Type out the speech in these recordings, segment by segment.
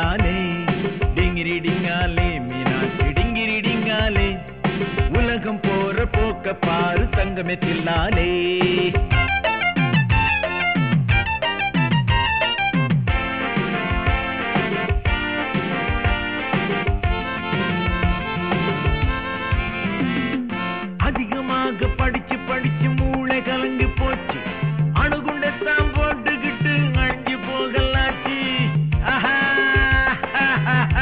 தில்லாலே டிங்கிரி டிங்காலே மீனாட்சி டிங்கிரி டிங்காலே உலகம் போற போக்க பாரு தங்கமே தில்லாலே அதிகமாக படிச்சு படிச்சு மூளை கலங்கி போச்சு அணுகுண்டத்தான் போட்டுக்கிட்டு அழிஞ்சு போகலாச்சு ஆஹா, ஆஹா.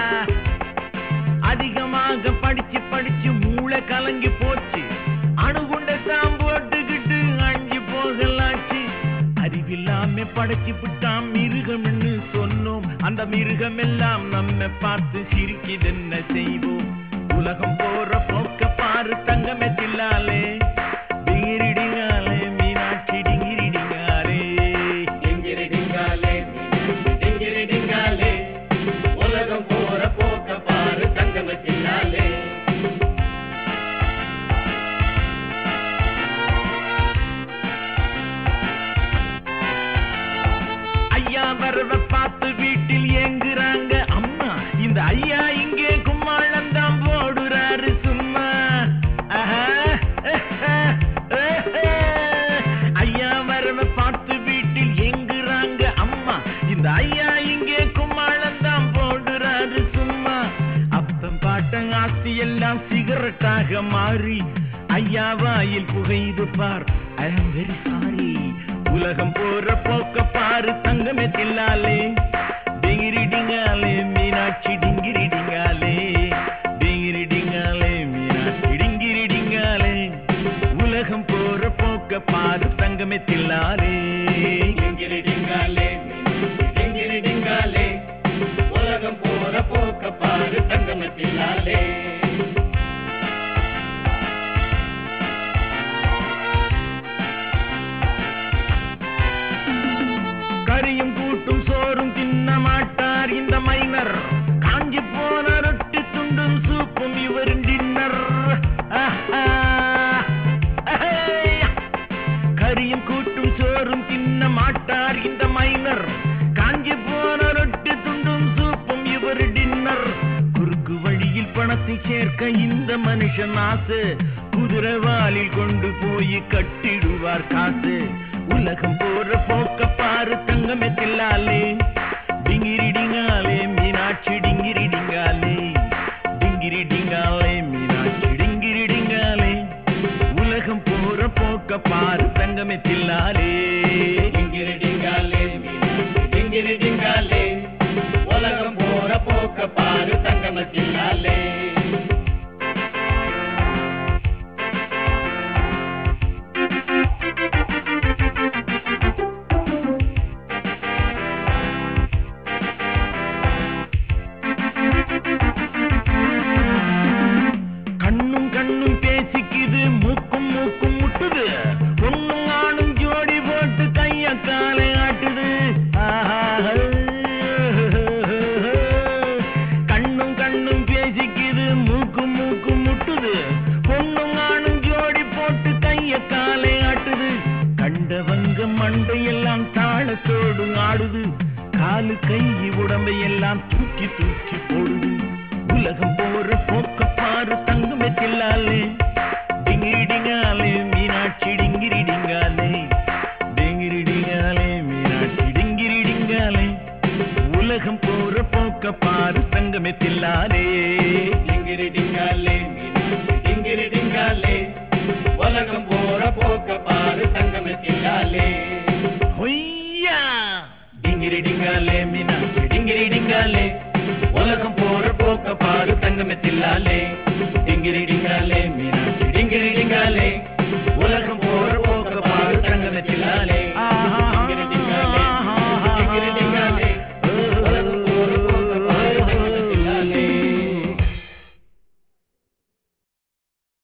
அதிகமாக படிச்சு படிச்சு மூளை கலங்கி போச்சு அணுகுண்டத்தான் போட்டுக்கிட்டு அழிஞ்சு போகலாச்சு அறிவில்லாம படைச்சு விட்டான் மிருகம்னு சொன்னோம் அந்த மிருகம் எல்லாம் நம்ம பார்த்து சிரிக்குதென்ன செய்வோம் உலகம் போற போக்க பாரு தங்கமே தில்லாலே டிங்கிரிடிங்காலே மீனாட்சி டிங்கிரிடிங்காலே டிங்கிரிடிங்காலே, மீனாட்சி டிங்கிரிடிங்காலே, உலகம் போற போக்க பாரு தங்கமத்தினாலே ஐயா வரவ பார்த்து வீட்டில் ஏங்குறாங்க அம்மா இந்த ஐயா இங்கே கும்மாளம் தான் போடுறாரு சும்மா ஆஹா, ஆஹா, ஆஹா. ஐயா வரவ பார்த்து வீட்டில் ஏங்குறாங்க அம்மா இந்த ஐயா இங்கே கும்மாளம் தான் போடுறாரு சும்மா அப்பம் பாட்டம் ஆஸ்தி எல்லாம் சிகரெட்டாக மாறி ஐயா வாயில் புகையுது பார் ஐ ஆம் வெரி சாரி உலகம் போற போக்க பாரு தங்கமே தில்லாலே டிங்கிரி டிங்காலே மீனாட்சி டிங்கிரி டிங்காலே டிங்கிரி டிங்காலே மீனாட்சி டிங்கிரி டிங்காலே உலகம் போற போக்க பாரு தங்கமே தில்லாலே டிங்கிரிடிங்காலே, மீனாட்சி டிங்கிரிடிங்காலே, உலகம் போற போக்க பாரு தங்கமத்தினாலே கரியும் கூட்டும் சோறும் தின்ன மாட்டார் இந்த மைனர் காஞ்சி போன ரொட்டி துண்டும் சூப்பும் இவரின் டின்னர் கரியும் கூட்டும் சோறும் தின்ன மாட்டார் இந்த மைனர் காஞ்சி போன ரொட்டி துண்டும் சூப்பும் இவர் டின்னர் குறுக்கு வழியில் பணத்தை சேர்க்க இந்த மனுஷன் ஆசை குதிரவாலில் கொண்டு போய் கட்டிடுவார் காசு உலகம் போற போக்க பாரு தங்கமே தில்லாலே டிங்கிரி டிங்காலே மீனாட்சி டிங்கிரி டிங்காலே டிங்கிரி டிங்காலே மீனாட்சி டிங்கிரி டிங்காலே உலகம் போற போக்க பாரு தங்கமே தில்லாலே டிங்கிரிடிங்காலே, மீனாட்சி டிங்கிரிடிங்காலே, உலகம் போற போக்க பாரு தங்கமத்தினாலே கண்ணும் கண்ணும் பேசிக்குது மூக்கும் மூக்கும் முட்டுது பொண்ணும் ஆணும் ஜோடி போட்டு கைய காலை ஆட்டுது ஆஹா. கண்ணும் கண்ணும் பேசிக்குது மூக்கும் மூக்கும் முட்டுது பொண்ணும் ஆணும் ஜோடி போட்டு கைய காலை ஆட்டுது கண்டவங்க மண்டையெல்லாம் தாளத்தோடு ஆடுது காலு கை உடம்பையெல்லாம் தூக்கி தூக்கி போடுது உலகம் போற போக்க பாரு தங்கமே தில்லாலே டிங்கிரி டிங்காலே மீனாட்சி டிங்கிரி டிங்காலே டிங்கிரி டிங்காலே மீனாட்சி டிங்கிரி டிங்காலே உலகம் போற போக்க பாரு தங்கமே தில்லாலே டிங்கிரிடிங்காலே, மீனாட்சி டிங்கிரிடிங்காலே, உலகம் போற போக்க பாரு தங்கமத்தினாலே ஹொய்யா டிங்கிரி டிங்காலே மீனாட்சி டிங்கிரி டிங்காலே உலகம் போற போக்க பாரு தங்கமே தில்லாலே